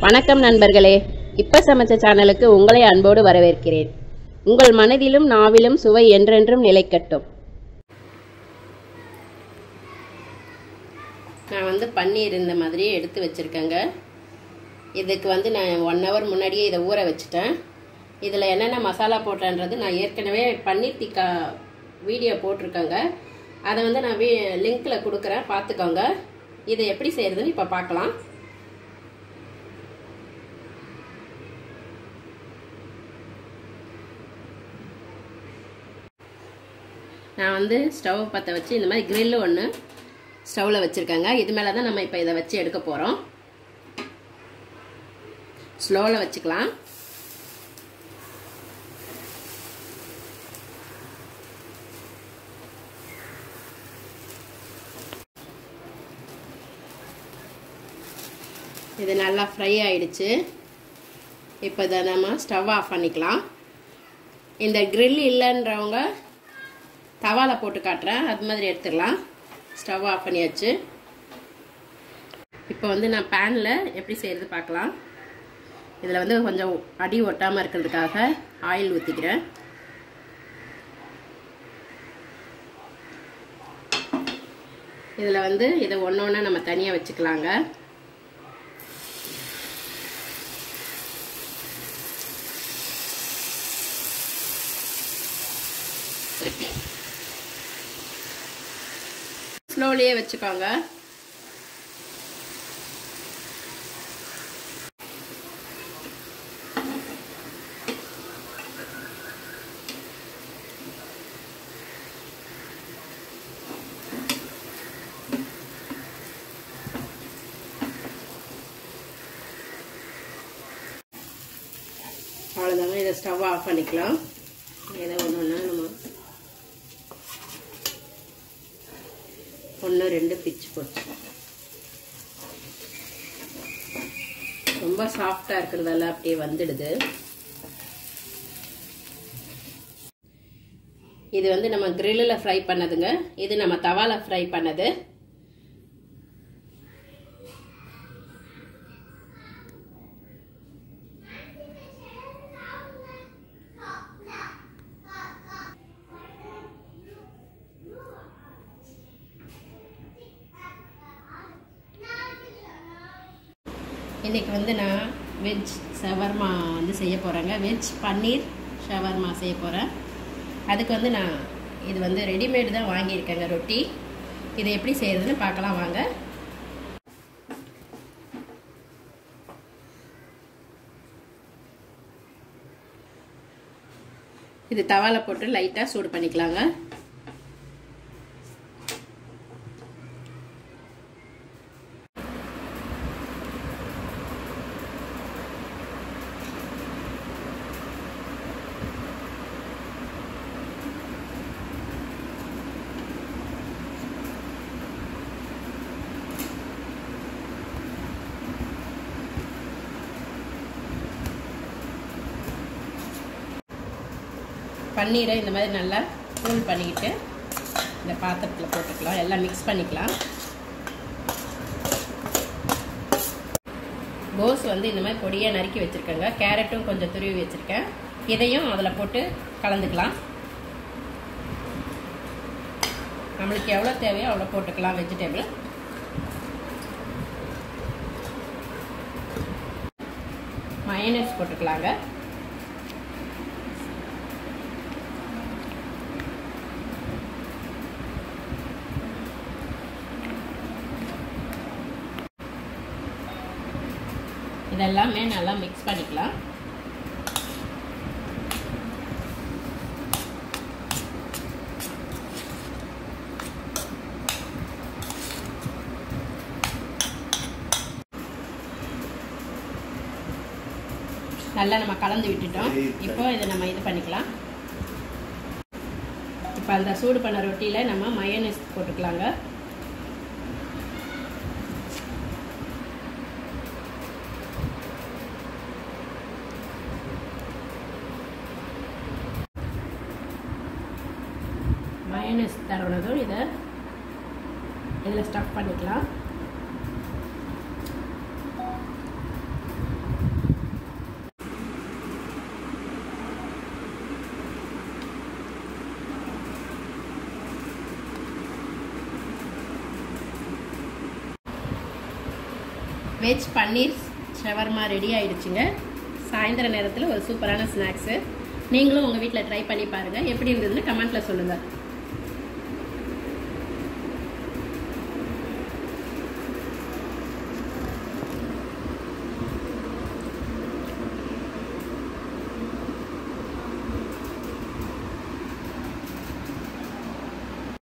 வணக்கம் நண்பர்களே இப்ப சமைச்ச சேனலுக்கு உங்களை அன்போடு வரவேற்கிறேன் உங்கள் மனதிலும் நாவிலும் சுவை என்றென்றும் நிலைக்கட்டும் நான் வந்து பன்னீர் இந்த மாதிரி எடுத்து வச்சுருக்கேங்க இதுக்கு வந்து நான் ஒன் ஹவர் முன்னாடியே இதை ஊற வச்சுட்டேன் இதில் என்னென்ன மசாலா போட்டேன்றது நான் ஏற்கனவே பன்னீர் டிக்கா வீடியோ போட்டிருக்கேங்க அதை வந்து நான் வீ லிங்க்கில் கொடுக்குறேன் பார்த்துக்கோங்க இதை எப்படி செய்கிறதுன்னு இப்போ பார்க்கலாம் நான் வந்து ஸ்டவ் பற்ற வச்சு இந்த மாதிரி கிரில்லு ஒன்று ஸ்டவ்வில் வச்சுருக்கேங்க இது மேலே தான் நம்ம இப்போ இதை வச்சு எடுக்க போகிறோம் ஸ்லோவில் வச்சுக்கலாம் இது நல்லா ஃப்ரை ஆயிடுச்சு இப்போ இதை நம்ம ஸ்டவ் ஆஃப் பண்ணிக்கலாம் இந்த grill இல்லைன்றவங்க தவாவில் போட்டு காட்டுறேன் அது மாதிரி எடுத்துக்கலாம் ஸ்டவ் ஆஃப் பண்ணியாச்சு இப்போ வந்து நான் பேனில் எப்படி செய்கிறது பார்க்கலாம் இதில் வந்து கொஞ்சம் அடி ஒட்டாமல் இருக்கிறதுக்காக ஆயில் ஊற்றிக்கிறேன் இதில் வந்து இதை ஒன்று ஒன்றா நம்ம தனியாக வச்சுக்கலாங்க ஸ்லோலியே வச்சுக்கோங்க அவ்வளோதாங்க இதை ஸ்டவ் ஆஃப் பண்ணிக்கலாம் ஏதோ ஒன்று ஒன்றா நம்ம ஒன்று ரெண்டு பிச்சு போச்சு ரொம்ப சாஃப்டாக இருக்கிறதெல்லாம் அப்படியே வந்துடுது இது வந்து நம்ம கிரில்லில் ஃப்ரை பண்ணதுங்க இது நம்ம தவால ஃப்ரை பண்ணது இன்றைக்கி வந்து நான் வெஜ் ஷவர்மா வந்து செய்ய போகிறேங்க வெஜ் பன்னீர் ஷவர்மா செய்ய போகிறேன் அதுக்கு வந்து நான் இது வந்து ரெடிமேடு தான் வாங்கியிருக்கேங்க ரொட்டி இதை எப்படி செய்கிறதுன்னு பார்க்கலாம் வாங்க இது தவால போட்டு லைட்டாக சூடு பண்ணிக்கலாங்க பன்னீரை இந்த மாதிரி நல்லா தூள் பண்ணிக்கிட்டு இந்த பாத்திரத்தில் போட்டுக்கலாம் எல்லாம் மிக்ஸ் பண்ணிக்கலாம் கோஸ் வந்து இந்த மாதிரி பொடியாக நறுக்கி வச்சுருக்கேங்க கேரட்டும் கொஞ்சம் துருவி வச்சுருக்கேன் இதையும் அதில் போட்டு கலந்துக்கலாம் நம்மளுக்கு எவ்வளோ தேவையோ அவ்வளோ போட்டுக்கலாம் வெஜிடபிள் மயனஸ் போட்டுக்கலாங்க இதெல்லாமே நல்லா மிக்ஸ் பண்ணிக்கலாம் நல்லா நம்ம கலந்து விட்டுட்டோம் இப்போ இதை நம்ம இது பண்ணிக்கலாம் இப்போ அந்த சூடு பண்ண ரொட்டியில் நம்ம மயோனைஸ் போட்டுக்கலாங்க மயனஸ் தரவுனதும் இதை இதில் ஸ்டஃப் பண்ணிக்கலாம் வெஜ் பன்னீர் ஷவர்மா ரெடி ஆயிடுச்சுங்க சாயந்தர நேரத்தில் ஒரு சூப்பரான ஸ்நாக்ஸு நீங்களும் உங்கள் வீட்டில் ட்ரை பண்ணி பாருங்கள் எப்படி இருந்ததுன்னு கமெண்ட்டில் சொல்லுங்கள்